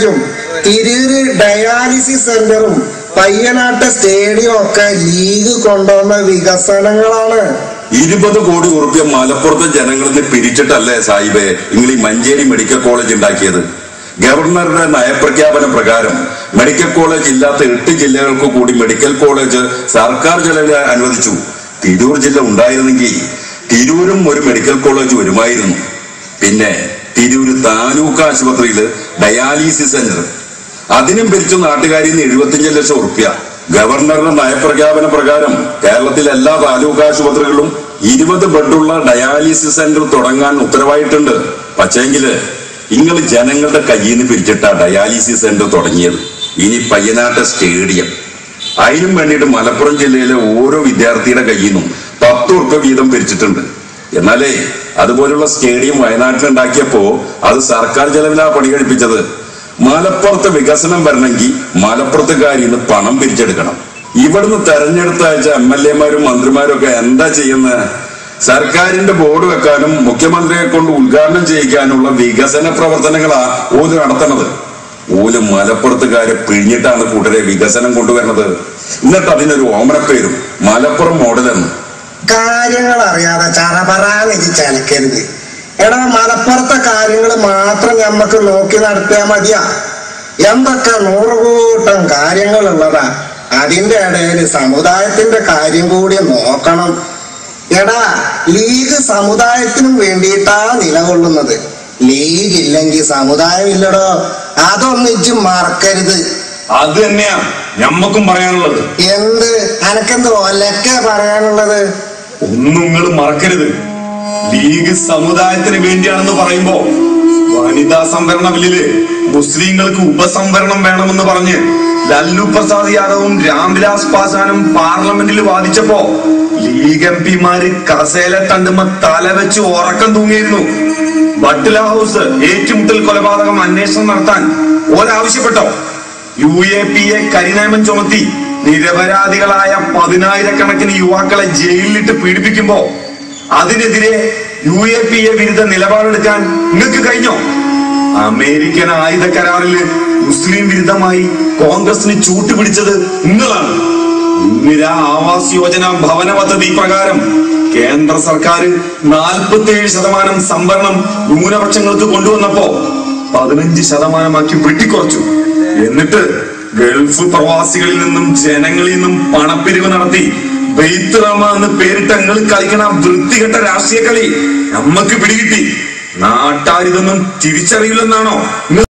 കോളേജും തിരൂര് ഡയാലിസിസ് സെന്ററും പയ്യനാട്ട് സ്റ്റേഡിയം ഒക്കെ ലീഗ് കൊണ്ടുവന്ന വികസനങ്ങളാണ് ഇരുപത് കോടി ഉറുപ്പ്യ മലപ്പുറത്തെ ജനങ്ങളിൽ നിന്ന് പിരിച്ചിട്ടല്ലേ സാഹിബെ നിങ്ങൾ ഈ മഞ്ചേരി മെഡിക്കൽ കോളേജ് ഉണ്ടാക്കിയത് ഗവർണറുടെ നയപ്രഖ്യാപന പ്രകാരം മെഡിക്കൽ കോളേജ് ഇല്ലാത്ത എട്ട് ജില്ലകൾക്ക് കൂടി മെഡിക്കൽ കോളേജ് സർക്കാർ ചെലവിൽ അനുവദിച്ചു തിരൂർ ജില്ല ഉണ്ടായിരുന്നെങ്കിൽ തിരൂരും ഒരു മെഡിക്കൽ കോളേജ് വരുമായിരുന്നു പിന്നെ തിരൂര് താലൂക്ക് ആശുപത്രിയിൽ ഡയാലിസിസ് സെന്റർ അതിനും പിരിച്ചു നാട്ടുകാരിൽ നിന്ന് എഴുപത്തിയഞ്ച് ലക്ഷം ഉറുപ്പ്യ ഗവർണറുടെ നയപ്രഖ്യാപന പ്രകാരം കേരളത്തിലെ എല്ലാ താലൂക്ക് ആശുപത്രികളിലും ഇരുപത് ബെഡുള്ള ഡയാലിസിസ് സെന്റർ തുടങ്ങാൻ ഉത്തരവായിട്ടുണ്ട് പക്ഷേങ്കില് നിങ്ങൾ ജനങ്ങളുടെ കയ്യിൽ നിന്ന് പിരിച്ചിട്ടാ ഡയാലിസിസ് സെന്റർ തുടങ്ങിയത് ഇനി പയ്യനാട്ട് സ്റ്റേഡിയം അതിനും വേണ്ടിയിട്ട് മലപ്പുറം ജില്ലയിലെ ഓരോ വിദ്യാർത്ഥിയുടെ കയ്യിൽ നിന്നും പത്ത് ഉറുപ്പ്യ വീതം പിരിച്ചിട്ടുണ്ട് എന്നാലേ അതുപോലുള്ള സ്റ്റേഡിയം വയനാട്ടിൽ ഉണ്ടാക്കിയപ്പോ അത് സർക്കാർ ചെലവിലാ പണി കഴിപ്പിച്ചത് മലപ്പുറത്ത് വികസനം വരണമെങ്കിൽ മലപ്പുറത്തുകാരിൽ നിന്ന് പണം പിരിച്ചെടുക്കണം ഇവിടുന്ന് തെരഞ്ഞെടുത്ത അയച്ച എം എൽ എമാരും മന്ത്രിമാരും ഒക്കെ എന്താ ചെയ്യുന്നത് സർക്കാരിന്റെ ബോർഡ് വെക്കാനും മുഖ്യമന്ത്രിയെ കൊണ്ട് ഉദ്ഘാടനം ചെയ്യിക്കാനുള്ള വികസന പ്രവർത്തനങ്ങളാ ഓല് നടത്തണത് ഓല് മലപ്പുറത്തുകാരെ പിഴിഞ്ഞിട്ടാണ് കൂട്ടരെ വികസനം കൊണ്ടുവരുന്നത് എന്നിട്ട് അതിനൊരു ഓമനപ്പേരും മലപ്പുറം മോഡലെന്ന് കാര്യങ്ങൾ അറിയാതെ ചറപറാന്ന് വെച്ച് ചലക്കരുത് എടാ മലപ്പുറത്തെ കാര്യങ്ങൾ മാത്രം ഞമ്മക്ക് നോക്കി നടത്തിയാ മതിയാ എന്തൊക്കെ നൂറുകൂട്ടം കാര്യങ്ങളുള്ളതാ അതിന്റെ ഇടയിൽ സമുദായത്തിന്റെ കാര്യം കൂടി നോക്കണം എടാ ലീഗ് സമുദായത്തിനും വേണ്ടിയിട്ടാ നിലകൊള്ളുന്നത് ലീഗ് ഇല്ലെങ്കിൽ സമുദായം ഇല്ലടോ അതൊന്നിച്ച് മറക്കരുത് അത് തന്നെയാ ഞമ്മക്കും പറയാനുള്ളത് എന്ത് അനക്കെന്ത് ഒലക്ക പറയാനുള്ളത് ഒന്നും നിങ്ങൾ മറക്കരുത് ലീഗ് സമുദായത്തിന് വേണ്ടിയാണെന്ന് പറയുമ്പോ വനിതാ സംവരണ ബില്ലില് മുസ്ലിങ്ങൾക്ക് ഉപസംവരണം വേണമെന്ന് പറഞ്ഞ് ലല്ലു പ്രസാദ് യാദവും രാംവിലാസ് പാസ്വാനും പാർലമെന്റിൽ വാദിച്ചപ്പോ ലീഗ് എം പിമാര് കസേല തണ്ടുമ്പോ തല വെച്ച് ഉറക്കം തൂങ്ങിയിരുന്നു ബട്ട്ല ഹൗസ് ഏറ്റുമുട്ടൽ കൊലപാതകം അന്വേഷണം നടത്താൻ ഒരാവശ്യപ്പെട്ടോ യു എ പി എ കരിനിയമം ചുമത്തി നിരപരാധികളായ പതിനായിരക്കണക്കിന് യുവാക്കളെ ജയിലിലിട്ട് പീഡിപ്പിക്കുമ്പോ അതിനെതിരെ യു എ പി എ വിരുദ്ധ നിലപാടെടുക്കാൻ നിങ്ങൾക്ക് കഴിഞ്ഞോ അമേരിക്കൻ ആയുധ കരാറില് മുസ്ലിം വിരുദ്ധമായി കോൺഗ്രസിന് ചൂട്ടുപിടിച്ചത് നിങ്ങളാണ് ഇന്ദിര ആവാസ് യോജന ഭവന പദ്ധതി പ്രകാരം കേന്ദ്ര സർക്കാർ നാൽപ്പത്തി ഏഴ് ശതമാനം സംവരണം ന്യൂനപക്ഷങ്ങൾക്ക് കൊണ്ടുവന്നപ്പോ പതിനഞ്ച് ശതമാനമാക്കി വെട്ടിക്കുറച്ചു എന്നിട്ട് ഗൾഫ് പ്രവാസികളിൽ നിന്നും ജനങ്ങളിൽ നിന്നും പണപ്പിരിവ് നടത്തി ബെയ്ത്ത് റഹ്മ എന്ന് പേരിട്ട് ഞങ്ങൾ കളിക്കണ ആ വൃത്തികെട്ട രാഷ്ട്രീയ കളി നമ്മക്ക് പിടികിട്ടി നാട്ടാരിതൊന്നും തിരിച്ചറിയില്ലെന്നാണോ നിങ്ങൾ